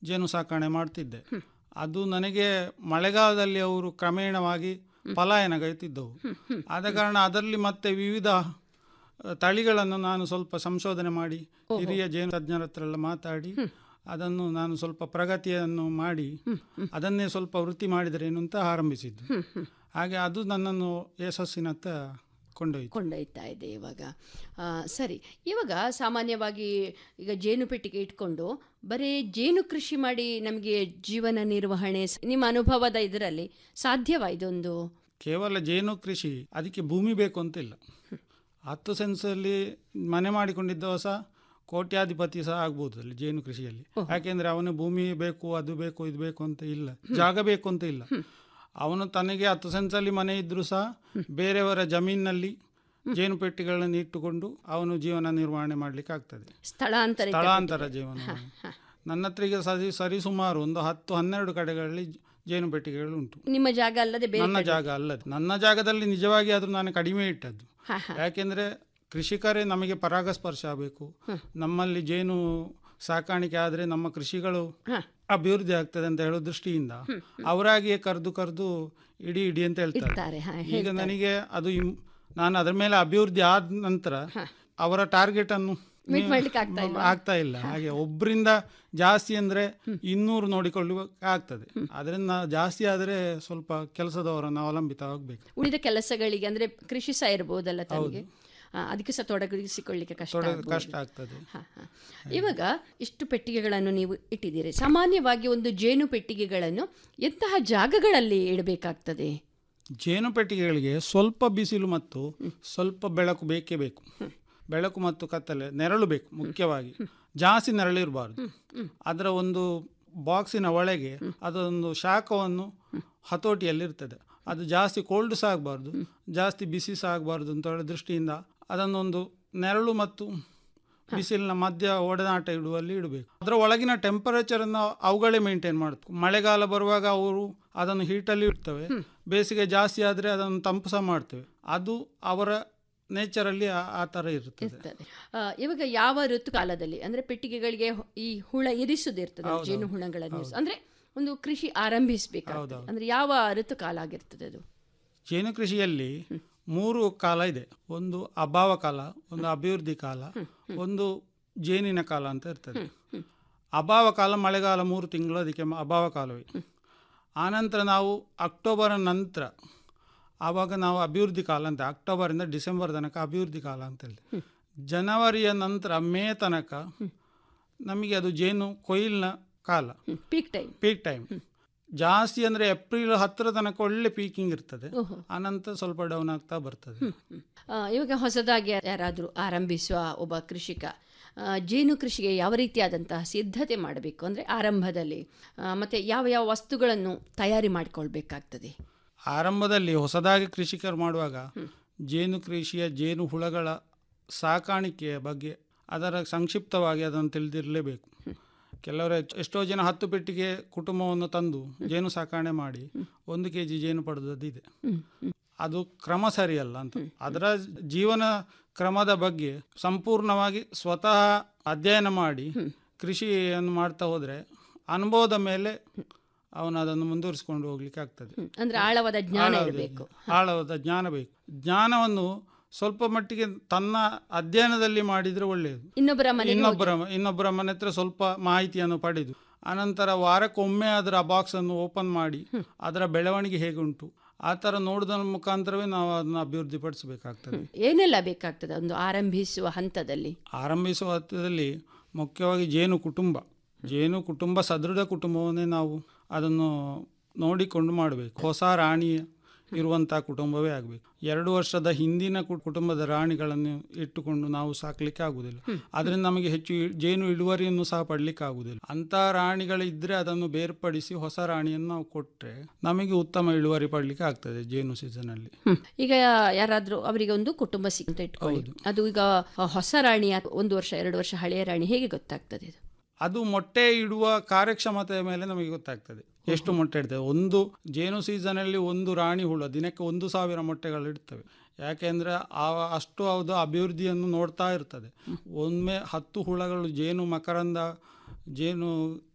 ಜೇನು ಸಾಕಣೆ ಮಾಡ್ತಿದ್ದೆ ಅದು ನನಗೆ ಮಳೆಗಾಲದಲ್ಲಿ ಅವರು ಕ್ರಮೇಣವಾಗಿ ಪಲಾಯನಗೈತಿದ್ದವು ಆದ ಕಾರಣ ಅದರಲ್ಲಿ ಮತ್ತೆ ವಿವಿಧ ಆ, ತಳಿಗಳನ್ನು ನಾನು ಸ್ವಲ್ಪ ಸಂಶೋಧನೆ ಮಾಡಿ ಹಿರಿಯ ಜೇನು ತಜ್ಞರ ಹತ್ರ ಎಲ್ಲ ಮಾತಾಡಿ ಅದನ್ನು ನಾನು ಸ್ವಲ್ಪ ಪ್ರಗತಿಯನ್ನು ಮಾಡಿ ಅದನ್ನೇ ಸ್ವಲ್ಪ ವೃತ್ತಿ ಮಾಡಿದರೇನು ಅಂತ ಆರಂಭಿಸಿದ್ದು ಹಾಗೆ ಅದು ನನ್ನನ್ನು ಯಶಸ್ಸಿನತ್ತ ಕೊಂಡೊಯ್ತು ಕೊಂಡೊಯ್ತಾ ಇದೆ ಇವಾಗ ಆ, ಸರಿ ಇವಾಗ ಸಾಮಾನ್ಯವಾಗಿ ಈಗ ಜೇನು ಪೆಟ್ಟಿಗೆ ಇಟ್ಕೊಂಡು ಬರೀ ಜೇನು ಕೃಷಿ ಮಾಡಿ ನಮಗೆ ಜೀವನ ನಿರ್ವಹಣೆ ಸ- ನಿಮ್ಮ ಅನುಭವದ ಇದರಲ್ಲಿ ಸಾಧ್ಯವಾ ಇದೊಂದು ಕೇವಲ ಜೇನು ಕೃಷಿ ಅದಕ್ಕೆ ಭೂಮಿ ಬೇಕು ಅಂತಿಲ್ಲ ಹತ್ತು ಸೆನ್ಸಲ್ಲಿ ಮನೆ ಮಾಡಿಕೊಂಡಿದ್ದವ ಸಹ ಕೋಟ್ಯಾಧಿಪತಿ ಸಹ ಆಗ್ಬೋದು ಅಲ್ಲಿ ಜೇನು ಕೃಷಿಯಲ್ಲಿ ಯಾಕೆಂದ್ರೆ ಅವನು ಭೂಮಿ ಬೇಕು ಅದು ಬೇಕು ಇದು ಬೇಕು ಅಂತ ಇಲ್ಲ ಜಾಗ ಬೇಕು ಅಂತ ಇಲ್ಲ ಅವನು ತನಗೆ ಹತ್ತು ಸೆನ್ಸಲ್ಲಿ ಮನೆ ಇದ್ರೂ ಸಹ ಬೇರೆಯವರ ಜಮೀನಿನಲ್ಲಿ ಜೇನು ಪೆಟ್ಟಿಗೆಗಳನ್ನು ಇಟ್ಟುಕೊಂಡು ಅವನು ಜೀವನ ನಿರ್ವಹಣೆ ಮಾಡ್ಲಿಕ್ಕೆ ಆಗ್ತದೆ ಸ್ಥಳಾಂತರಿತ ಸ್ಥಳಾಂತರ ಜೀವನ ನನ್ನ ಹತ್ರ ಈಗ ಸರಿ ಸರಿ ಸುಮಾರು ಒಂದು ಹತ್ತು ಹನ್ನೆರಡು ಕಡೆಗಳಲ್ಲಿ ಜೇನು ಪೆಟ್ಟಿಗೆಗಳು ಉಂಟು ನಿಮ್ಮ ಜಾಗ ಅಲ್ಲದೆ ಬೇರೆ ನನ್ನ ಜಾಗ ಅಲ್ಲದೆ ನನ್ನ ಜಾಗದಲ್ಲಿ ನಿಜವಾಗಿ ಆದ್ರೂ ನಾನು ಕಡಿಮೆ ಇಟ್ಟದ್ದು ಹಾ, ಹಾ. ಯಾಕೆಂದ್ರೆ ಕೃಷಿಕರೇ ನಮಗೆ ಪರಾಗಸ್ಪರ್ಶ ಆಗಬೇಕು ನಮ್ಮಲ್ಲಿ ಜೇನು ಸಾಕಾಣಿಕೆ ಆದರೆ ನಮ್ಮ ಕೃಷಿಗಳು ಅಭಿವೃದ್ಧಿ ಆಗ್ತದೆ ಅಂತ ಹೇಳೋ ದೃಷ್ಟಿಯಿಂದ ಅವರಾಗಿಯೇ ಕರೆದು ಕರೆದು ಇಡಿ ಇಡಿ ಅಂತ ಹೇಳ್ತಾರೆ ಇರ್ತಾರೆ, ಹಾ, ಈಗ ನನಗೆ ಅದು ಇಮ್- ನಾನು ಅದರ ಮೇಲೆ ಅಭಿವೃದ್ಧಿ ಆದ ನಂತರ ಅವರ ಟಾರ್ಗೆಟ್ ಅನ್ನು Meet ನೀವು- ಮಾಡ್ಲಿಕ್ಕೆ ಆಗ್ತಾ ಇಲ್ವಾ? ಆಗ್ತಾ ಇಲ್ಲ ಹಾಗೆ ಒಬ್ಬರಿಂದ ಜಾಸ್ತಿ ಅಂದ್ರೆ ಇನ್ನೂರು ನೋಡಿಕೊಳ್ಳುವ ಆಗ್ತದೆ ಅದರಿಂದ ಜಾಸ್ತಿ ಆದರೆ ಸ್ವಲ್ಪ ಕೆಲಸದವರನ್ನು ಅವಲಂಬಿತವಾಗಬೇಕು ಉಳಿದ ಕೆಲಸಗಳಿಗೆ ಅಂದ್ರೆ ಕೃಷಿ ಸಹ ಇರ್ಬೋದಲ್ಲ ತಮಗೆ ಆ, ಅದಕ್ಕೆ ಸಹ ತೊಡಗಿಸಿಕೊಳ್ಳಿಕ್ಕೆ ಕಷ್ಟ ತೊಡಗ ಆಗ್ಬೋದು. ಕಷ್ಟ ಆಗ್ತದೆ ಹಾ, ಹಾ. ಇವಾಗ ಇಷ್ಟು ಪೆಟ್ಟಿಗೆಗಳನ್ನು ನೀವು ಇಟ್ಟಿದ್ದೀರಿ ಸಾಮಾನ್ಯವಾಗಿ ಒಂದು ಜೇನು ಪೆಟ್ಟಿಗೆಗಳನ್ನು ಎಂತಹ ಜಾಗಗಳಲ್ಲಿ ಇಡಬೇಕಾಗ್ತದೆ ಜೇನು ಪೆಟ್ಟಿಗೆಗಳಿಗೆ ಸ್ವಲ್ಪ ಬಿಸಿಲು ಮತ್ತು ಸ್ವಲ್ಪ ಬೆಳಕು ಬೇಕೇ ಬೇಕು ಬೆಳಕು ಮತ್ತು ಕತ್ತಲೆ ನೆರಳು ಬೇಕು ಮುಖ್ಯವಾಗಿ ಜಾಸ್ತಿ ನೆರಳಿರಬಾರ್ದು ಅದರ ಒಂದು ಬಾಕ್ಸಿನ ಒಳಗೆ ಅದೊಂದು ಶಾಖವನ್ನು ಹತೋಟಿಯಲ್ಲಿರ್ತದೆ ಅದು ಜಾಸ್ತಿ ಕೋಲ್ಡ್ ಸಹ ಆಗಬಾರ್ದು ಜಾಸ್ತಿ ಬಿಸಿ ಸಹ ಆಗಬಾರ್ದು ಅಂತ ಹೇಳೋ ದೃಷ್ಟಿಯಿಂದ ಅದನ್ನೊಂದು ನೆರಳು ಮತ್ತು ಬಿಸಿಲಿನ ಮಧ್ಯ ಒಡನಾಟ ಇಡುವಲ್ಲಿ ಇಡಬೇಕು ಅದರ ಒಳಗಿನ ಟೆಂಪರೇಚರನ್ನು ಅವುಗಳೇ ಮೇಂಟೈನ್ ಮಾಡ್ತು ಮಳೆಗಾಲ ಬರುವಾಗ ಅವರು ಅದನ್ನು ಹೀಟಲ್ಲಿ ಇಡ್ತವೆ ಬೇಸಿಗೆ ಜಾಸ್ತಿ ಆದರೆ ಅದನ್ನು ತಂಪು ಸಹ ಮಾಡ್ತೇವೆ ಅದು ಅವರ ನೇಚರಲ್ಲಿ ಆ- ಆ ಥರ ಇರ್ತದೆ ಇರ್ತದೆ ಆ, ಇವಾಗ ಯಾವ ಋತುಕಾಲದಲ್ಲಿ ಅಂದ್ರೆ ಪೆಟ್ಟಿಗೆಗಳಿಗೆ ಹೊ- ಈ ಹುಳ ಇರಿಸುದಿರ್ತದೆ ಜೇನು ಹುಳಗಳನ್ನು ಇರಿಸು- ಅಂದ್ರೆ ಒಂದು ಕೃಷಿ ಆರಂಭಿಸಬೇಕಾಗ್ತದೆ ಅಂದ್ರೆ ಯಾವ ಋತುಕಾಲ ಆಗಿರ್ತದೆ ಅದು ಜೇನು ಕೃಷಿಯಲ್ಲಿ ಮೂರು ಕಾಲ ಇದೆ ಒಂದು ಅಭಾವ ಕಾಲ ಒಂದು ಅಭಿವೃದ್ಧಿ ಕಾಲ ಒಂದು ಜೇನಿನ ಕಾಲ ಅಂತ ಇರ್ತದೆ ಅಭಾವ ಕಾಲ ಮಳೆಗಾಲ ಮೂರು ತಿಂಗಳು ಅದಕ್ಕೆ ಮ- ಅಭಾವ ಕಾಲವೇ ಆನಂತರ ನಾವು ಅಕ್ಟೋಬರ್ ನಂತರ ಆವಾಗ ನಾವು ಅಭಿವೃದ್ಧಿ ಕಾಲ ಅಂತ ಅಕ್ಟೋಬರಿಂದ ಡಿಸೆಂಬರ್ ತನಕ ಅಭಿವೃದ್ಧಿ ಕಾಲ ಅಂತ ಹೇಳ್ತೇವೆ ಜನವರಿಯ ನಂತರ ಮೇ ತನಕ ನಮಗೆ ಅದು ಜೇನು ಕೊಯ್ಲಿನ ಕಾಲ ಪೀಕ್ ಟೈಮ್ ಪೀಕ್ ಟೈಮ್ ಜಾಸ್ತಿ ಅಂದರೆ ಏಪ್ರಿಲ್ ಹತ್ತರ ತನಕ ಒಳ್ಳೆ ಪೀಕಿಂಗ್ ಇರ್ತದೆ ಆನಂತರ ಸ್ವಲ್ಪ ಡೌನ್ ಆಗ್ತಾ ಬರ್ತದೆ ಇವಾಗ ಹೊಸದಾಗಿ ಯಾರಾದರೂ ಆರಂಭಿಸುವ ಒಬ್ಬ ಕೃಷಿಕ ಆ, ಜೇನು ಕೃಷಿಗೆ ಯಾವ ರೀತಿಯಾದಂತಹ ಸಿದ್ಧತೆ ಮಾಡಬೇಕು ಅಂದರೆ ಆರಂಭದಲ್ಲಿ ಆ, ಮತ್ತೆ ಯಾವ ಯಾವ ವಸ್ತುಗಳನ್ನು ತಯಾರಿ ಮಾಡಿಕೊಳ್ಬೇಕಾಗ್ತದೆ ಆರಂಭದಲ್ಲಿ ಹೊಸದಾಗಿ ಕೃಷಿಕರು ಮಾಡುವಾಗ ಜೇನು ಕೃಷಿಯ ಜೇನು ಹುಳಗಳ ಸಾಕಾಣಿಕೆಯ ಬಗ್ಗೆ ಅದರ ಸಂಕ್ಷಿಪ್ತವಾಗಿ ಅದನ್ನು ತಿಳಿದಿರಲೇಬೇಕು ಕೆಲವರು ಎಚ್- ಎಷ್ಟೋ ಜನ ಹತ್ತು ಪೆಟ್ಟಿಗೆ ಕುಟುಂಬವನ್ನು ತಂದು ಜೇನು ಸಾಕಣೆ ಮಾಡಿ ಒಂದು ಕೆ ಜಿ ಜೇನು ಪಡೆದದ್ದಿದೆ ಅದು ಕ್ರಮ ಸರಿಯಲ್ಲ ಅಂತ ಅದರ ಜೀವನ ಕ್ರಮದ ಬಗ್ಗೆ ಸಂಪೂರ್ಣವಾಗಿ ಸ್ವತಃ ಅಧ್ಯಯನ ಮಾಡಿ ಕೃಷಿಯನ್ನು ಮಾಡ್ತಾ ಹೋದರೆ ಅನುಭವದ ಮೇಲೆ ಅವನು ಅದನ್ನು ಮುಂದುವರಿಸಿಕೊಂಡು ಹೋಗ್ಲಿಕ್ಕೆ ಆಗ್ತದೆ ಅಂದ್ರೆ ಆಳವಾದ ಜ್ಞಾನ ಆಳವಾದ ಇರಬೇಕು ಆಳವಾದ ಜ್ಞಾನ ಬೇಕು ಜ್ಞಾನವನ್ನು ಸ್ವಲ್ಪ ಮಟ್ಟಿಗೆ ತನ್ನ ಅಧ್ಯಯನದಲ್ಲಿ ಮಾಡಿದರೆ ಒಳ್ಳೆಯದು ಇನ್ನೊಬ್ಬರ ಮನೆಗೆ ಇನ್ನೊಬ್ಬರ ಇನ್ನೊಬ್ಬರ ಮನೆ ಹತ್ರ ಸ್ವಲ್ಪ ಮಾಹಿತಿಯನ್ನು ಪಡೆದು ಅನಂತರ ವಾರಕ್ಕೊಮ್ಮೆ ಅದರ ಬಾಕ್ಸ್ ಅನ್ನು ಓಪನ್ ಮಾಡಿ ಅದರ ಬೆಳವಣಿಗೆ ಹೇಗೆ ಉಂಟು ಆ ಥರ ನೋಡೋದ್ರ ಮುಖಾಂತರವೇ ನಾವು ಅದನ್ನು ಅಭಿವೃದ್ಧಿಪಡಿಸಬೇಕಾಗ್ತದೆ ಏನೆಲ್ಲ ಬೇಕಾಗ್ತದೆ ಒಂದು ಆರಂಭಿಸುವ ಹಂತದಲ್ಲಿ ಆರಂಭಿಸುವ ಹಂತದಲ್ಲಿ ಮುಖ್ಯವಾಗಿ ಜೇನು ಕುಟುಂಬ ಜೇನು ಕುಟುಂಬ ಸದೃಢ ಕುಟುಂಬವನ್ನೇ ನಾವು ಅದನ್ನು ನೋಡಿಕೊಂಡು ಮಾಡಬೇಕು ಹೊಸ ರಾಣಿ ಇರುವಂಥ ಕುಟುಂಬವೇ ಆಗಬೇಕು ಎರಡು ವರ್ಷದ ಹಿಂದಿನ ಕು- ಕುಟುಂಬದ ರಾಣಿಗಳನ್ನು ಇಟ್ಟುಕೊಂಡು ನಾವು ಸಾಕಲಿಕ್ಕೆ ಆಗುವುದಿಲ್ಲ ಅದರಿಂದ ನಮಗೆ ಹೆಚ್ಚು ಇ- ಜೇನು ಇಳುವರಿಯನ್ನು ಸಹ ಪಡಲಿಕ್ಕೆ ಆಗುವುದಿಲ್ಲ ಅಂಥ ರಾಣಿಗಳಿದ್ದರೆ ಅದನ್ನು ಬೇರ್ಪಡಿಸಿ ಹೊಸ ರಾಣಿಯನ್ನು ನಾವು ಕೊಟ್ಟರೆ ನಮಗೆ ಉತ್ತಮ ಇಳುವರಿ ಪಡಲಿಕ್ಕೆ ಆಗ್ತದೆ ಜೇನು ಸೀಸನಲ್ಲಿ ಹ್ಮ್. ಈಗ ಯಾರಾದ್ರೂ ಅವರಿಗೆ ಒಂದು ಕುಟುಂಬ ಸಿಕ್ಕ ಅಂತ ಇಟ್ಕೊಳ್ಳಿ ಅದು ಈಗ ಹೊಸ ರಾಣಿ ಅಥವಾ ಒಂದು ವರ್ಷ ಎರಡು ವರ್ಷ ಹಳೆಯ ರಾಣಿ ಹೇಗೆ ಗೊತ್ತಾಗ್ತದೆ ಇದು ಅದು ಮೊಟ್ಟೆ ಇಡುವ ಕಾರ್ಯಕ್ಷಮತೆಯ ಮೇಲೆ ನಮಗೆ ಗೊತ್ತಾಗ್ತದೆ ಎಷ್ಟು ಮೊಟ್ಟೆ ಇಡ್ತದೆ ಒಂದು ಜೇನು ಸೀಸನಲ್ಲಿ ಒಂದು ರಾಣಿ ಹುಳು ದಿನಕ್ಕೆ ಒಂದು ಸಾವಿರ ಮೊಟ್ಟೆಗಳು ಇಡ್ತವೆ ಯಾಕೆಂದರೆ ಆ ಅಷ್ಟು ಅದು ಅಭಿವೃದ್ಧಿಯನ್ನು ನೋಡ್ತಾ ಇರ್ತದೆ ಒಮ್ಮೆ ಹತ್ತು ಹುಳಗಳು ಜೇನು ಮಕರಂದ ಜೇನು